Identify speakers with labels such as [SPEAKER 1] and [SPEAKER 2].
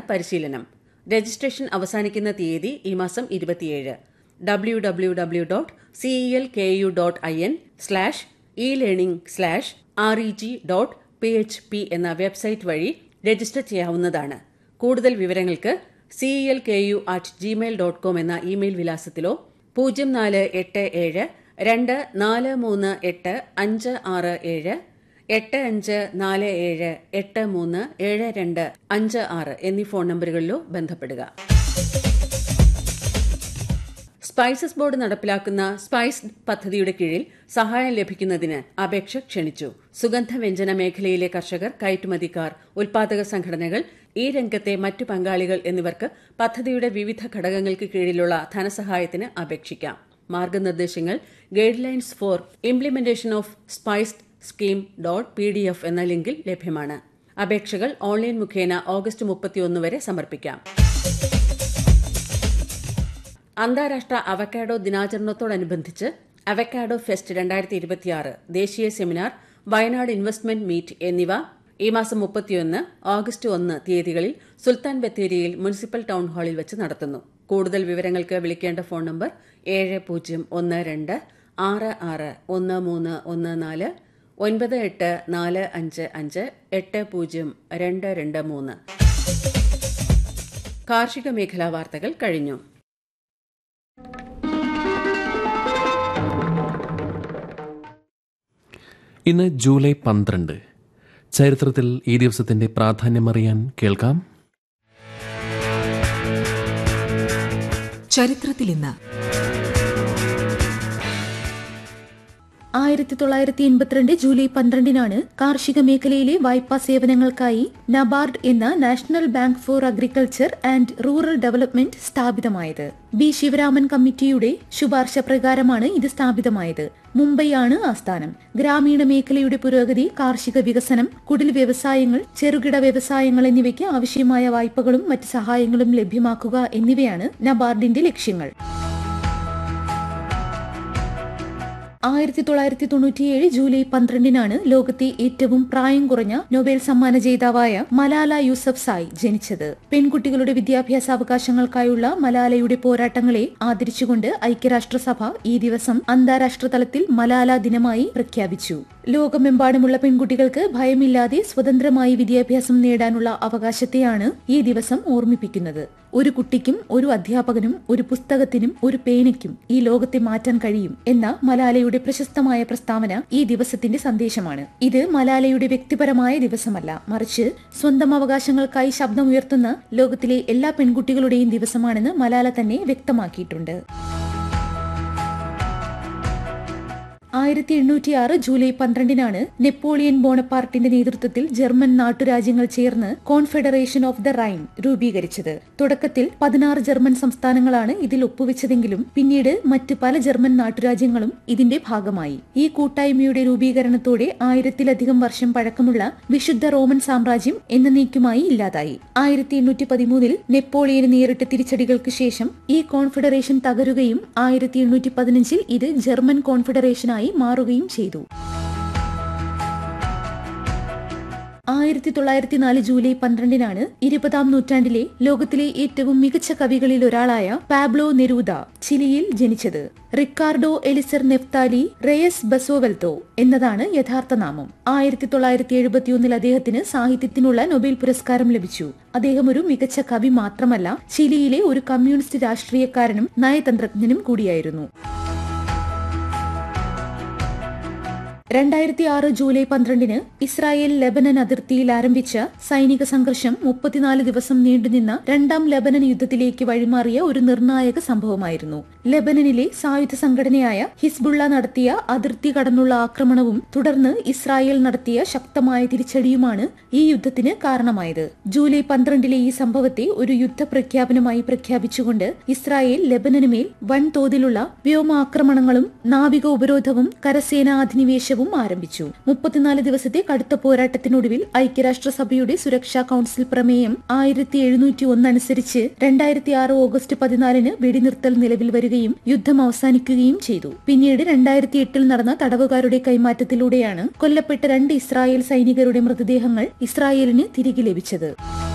[SPEAKER 1] പരിശീലനം രജിസ്ട്രേഷൻ അവസാനിക്കുന്ന തീയതി ഈ മാസം ഇരുപത്തിയേഴ് W W W dot C E L K U dot I N slash E learning slash R E G dot P H P എന്ന website വഴി രജിസ്റ്റർ ചെയ്യാവുന്നതാണ് കൂടുതൽ വിവരങ്ങൾക്ക് C E L K U at Gmail dot com എന്ന ഇമെയിൽ വിലാസത്തിലോ പൂജ്യം നാല് എട്ട് ഏഴ് രണ്ട് നാല് മൂന്ന് എട്ട് അഞ്ച് ആറ് ഏഴ് എട്ട് അഞ്ച് നാല് ഏഴ് എട്ട് മൂന്ന് ഏഴ് രണ്ട് അഞ്ച് ആറ് എന്നീ ഫോൺ നമ്പറുകളിലോ ബന്ധപ്പെടുക സ്പൈസസ് ബോർഡ് നടപ്പിലാക്കുന്ന സ്പൈസ് പദ്ധതിയുടെ കീഴിൽ സഹായം ലഭിക്കുന്നതിന് അപേക്ഷ ക്ഷണിച്ചു സുഗന്ധവ്യഞ്ജന മേഖലയിലെ കർഷകർ കയറ്റുമതിക്കാർ ഉൽപാദക സംഘടനകൾ ഈ രംഗത്തെ മറ്റു പങ്കാളികൾ എന്നിവർക്ക് പദ്ധതിയുടെ വിവിധ ഘടകങ്ങൾക്ക് കീഴിലുള്ള ധനസഹായത്തിന് അപേക്ഷിക്കാം മാർഗനിർദ്ദേശങ്ങൾ guidelines for implementation of spiced scheme dot P D F എന്ന ലിങ്കിൽ ലഭ്യമാണ് അപേക്ഷകൾ ഓൺലൈൻ മുഖേന ഓഗസ്റ്റ് മുപ്പത്തിയൊന്ന് വരെ സമർപ്പിക്കാം അന്താരാഷ്ട്ര അവക്കാഡോ ദിനാചരണത്തോടനുബന്ധിച്ച് അവക്കാഡോ ഫെസ്റ്റ് രണ്ടായിരത്തി ഇരുപത്തിയാറ് ദേശീയ സെമിനാർ വയനാട് ഇൻവെസ്റ്റ്മെന്റ് മീറ്റ് എന്നിവ ഈ മാസം മുപ്പത്തിയൊന്ന് ഓഗസ്റ്റ് ഒന്ന് തീയതികളിൽ സുൽത്താൻ ബത്തേരിയിൽ മുനിസിപ്പൽ ടൗൺ ഹാളിൽ വെച്ച് നടത്തുന്നു കൂടുതൽ വിവരങ്ങൾക്ക് വിളിക്കേണ്ട ഫോൺ നമ്പർ ഏഴ് പൂജ്യം ഒന്ന് രണ്ട് ആറ് ആറ് ഒന്ന് മൂന്ന് ഒന്ന് നാല് ഒൻപത് എട്ട് നാല് അഞ്ച് അഞ്ച് എട്ട് പൂജ്യം രണ്ട് രണ്ട് മൂന്ന് കാർഷിക മേഖലാ വാർത്തകൾ കഴിഞ്ഞു
[SPEAKER 2] ഇന്ന് ജൂലൈ പന്ത്രണ്ട് ചരിത്രത്തിൽ ഈ ദിവസത്തിന്റെ പ്രാധാന്യമറിയാൻ കേൾക്കാം
[SPEAKER 3] ചരിത്രത്തിൽ ഇന്ന്
[SPEAKER 4] ആയിരത്തി തൊള്ളായിരത്തി എൺപത്തിരണ്ട് ജൂലൈ പന്ത്രണ്ടിനാണ് കാർഷിക മേഖലയിലെ വായ്പാ സേവനങ്ങൾക്കായി നബാർഡ് എന്ന national bank for agriculture and rural development സ്ഥാപിതമായത് ബി ശിവരാമൻ കമ്മിറ്റിയുടെ ശുപാർശ പ്രകാരമാണ് ഇത് സ്ഥാപിതമായത് മുംബൈയാണ് ആസ്ഥാനം ഗ്രാമീണ മേഖലയുടെ പുരോഗതി കാർഷിക വികസനം കുടിൽ വ്യവസായങ്ങൾ ചെറുകിട വ്യവസായങ്ങൾ എന്നിവയ്ക്ക് ആവശ്യമായ വായ്പകളും മറ്റ് സഹായങ്ങളും ലഭ്യമാക്കുക എന്നിവയാണ് നബാർഡിന്റെ ലക്ഷ്യങ്ങൾ ആയിരത്തി തൊള്ളായിരത്തി തൊണ്ണൂറ്റിയേഴ് ജൂലൈ പന്ത്രണ്ടിനാണ് ലോകത്തെ ഏറ്റവും പ്രായം കുറഞ്ഞ നൊബേൽ സമ്മാന ജേതാവായ മലാല യൂസഫ് സായ് ജനിച്ചത് പെൺകുട്ടികളുടെ വിദ്യാഭ്യാസ അവകാശങ്ങൾക്കായുള്ള മലാലയുടെ പോരാട്ടങ്ങളെ ആദരിച്ചുകൊണ്ട് ഐക്യരാഷ്ട്രസഭ ഈ ദിവസം അന്താരാഷ്ട്ര തലത്തിൽ മലാല ദിനമായി പ്രഖ്യാപിച്ചു ലോകമെമ്പാടുമുള്ള പെൺകുട്ടികൾക്ക് ഭയമില്ലാതെ സ്വതന്ത്രമായി വിദ്യാഭ്യാസം നേടാനുള്ള അവകാശത്തെയാണ് ഈ ദിവസം ഓർമ്മിപ്പിക്കുന്നത് ഒരു കുട്ടിക്കും ഒരു അധ്യാപകനും ഒരു പുസ്തകത്തിനും ഒരു പേനയ്ക്കും ഈ ലോകത്തെ മാറ്റാൻ കഴിയും എന്ന മലാലയുടെ പ്രശസ്തമായ പ്രസ്താവന ഈ ദിവസത്തിന്റെ സന്ദേശമാണ് ഇത് മലാലയുടെ വ്യക്തിപരമായ ദിവസമല്ല മറിച്ച് സ്വന്തം അവകാശങ്ങൾക്കായി ശബ്ദമുയർത്തുന്ന ലോകത്തിലെ എല്ലാ പെൺകുട്ടികളുടെയും ദിവസമാണെന്ന് മലാല തന്നെ വ്യക്തമാക്കിയിട്ടുണ്ട് ആയിരത്തി എണ്ണൂറ്റി ആറ് ജൂലൈ പന്ത്രണ്ടിനാണ് നെപ്പോളിയൻ ബോണപ്പാർട്ടിന്റെ നേതൃത്വത്തിൽ ജർമ്മൻ നാട്ടുരാജ്യങ്ങൾ ചേർന്ന് കോൺഫെഡറേഷൻ ഓഫ് ദ റൈൻ രൂപീകരിച്ചത് തുടക്കത്തിൽ പതിനാറ് ജർമ്മൻ സംസ്ഥാനങ്ങളാണ് ഇതിൽ ഒപ്പുവെച്ചതെങ്കിലും പിന്നീട് മറ്റ് പല ജർമ്മൻ നാട്ടുരാജ്യങ്ങളും ഇതിന്റെ ഭാഗമായി ഈ കൂട്ടായ്മയുടെ രൂപീകരണത്തോടെ ആയിരത്തിലധികം വർഷം പഴക്കമുള്ള വിശുദ്ധ റോമൻ സാമ്രാജ്യം എന്നേക്കുമായി ഇല്ലാതായി ആയിരത്തി എണ്ണൂറ്റി പതിമൂന്നിൽ നെപ്പോളിയന് നേരിട്ട തിരിച്ചടികൾക്ക് ശേഷം ഈ കോൺഫെഡറേഷൻ തകരുകയും ആയിരത്തി എണ്ണൂറ്റി പതിനഞ്ചിൽ ഇത് ജർമ്മൻ കോൺഫെഡറേഷനായി മാറുകയും ചെയ്തു ആയിരത്തി തൊള്ളായിരത്തി നാല് ജൂലൈ പന്ത്രണ്ടിനാണ് ഇരുപതാം നൂറ്റാണ്ടിലെ ലോകത്തിലെ ഏറ്റവും മികച്ച കവികളിൽ ഒരാളായ പാബ്ലോ നെരൂദ ചിലിയിൽ ജനിച്ചത് റിക്കാർഡോ എലിസർ നെഫ്താലി റെയസ് ബസോവെൽത്തോ എന്നതാണ് യഥാർത്ഥ നാമം ആയിരത്തി തൊള്ളായിരത്തി എഴുപത്തിയൊന്നിൽ അദ്ദേഹത്തിന് സാഹിത്യത്തിനുള്ള നൊബേൽ പുരസ്കാരം ലഭിച്ചു അദ്ദേഹം ഒരു മികച്ച കവി മാത്രമല്ല ചിലിയിലെ ഒരു കമ്മ്യൂണിസ്റ്റ് രാഷ്ട്രീയക്കാരനും നയതന്ത്രജ്ഞനും കൂടിയായിരുന്നു രണ്ടായിരത്തി ആറ് ജൂലൈ പന്ത്രണ്ടിന് ഇസ്രായേൽ ലെബനൻ അതിർത്തിയിൽ ആരംഭിച്ച സൈനിക സംഘർഷം മുപ്പത്തിനാല് ദിവസം നീണ്ടുനിന്ന രണ്ടാം ലെബനൻ യുദ്ധത്തിലേക്ക് വഴിമാറിയ ഒരു നിർണായക സംഭവമായിരുന്നു ലെബനനിലെ സായുധ സംഘടനയായ ഹിസ്ബുള്ള നടത്തിയ അതിർത്തി കടന്നുള്ള ആക്രമണവും തുടർന്ന് ഇസ്രായേൽ നടത്തിയ ശക്തമായ തിരിച്ചടിയുമാണ് ഈ യുദ്ധത്തിന് കാരണമായത് ജൂലൈ പന്ത്രണ്ടിലെ ഈ സംഭവത്തെ ഒരു യുദ്ധപ്രഖ്യാപനമായി പ്രഖ്യാപിച്ചുകൊണ്ട് ഇസ്രായേൽ ലെബനനുമേൽ വൻതോതിലുള്ള വ്യോമാക്രമണങ്ങളും നാവിക ഉപരോധവും കരസേനാ അധിനിവേശവും ആരംഭിച്ചു മുപ്പത്തിനാല് ദിവസത്തെ കടുത്ത പോരാട്ടത്തിനൊടുവിൽ ഐക്യരാഷ്ട്രസഭയുടെ സുരക്ഷാ കൌൺസിൽ പ്രമേയം ആയിരത്തി എഴുന്നൂറ്റി ഒന്ന് അനുസരിച്ച് രണ്ടായിരത്തി ആറ് ഓഗസ്റ്റ് പതിനാലിന് വെടിനിർത്തൽ നിലവിൽ വരികയും യുദ്ധം അവസാനിക്കുകയും ചെയ്തു പിന്നീട് രണ്ടായിരത്തി എട്ടിൽ നടന്ന തടവുകാരുടെ കൈമാറ്റത്തിലൂടെയാണ് കൊല്ലപ്പെട്ട രണ്ട് ഇസ്രായേൽ സൈനികരുടെ മൃതദേഹങ്ങൾ ഇസ്രായേലിന് തിരികെ ലഭിച്ചത്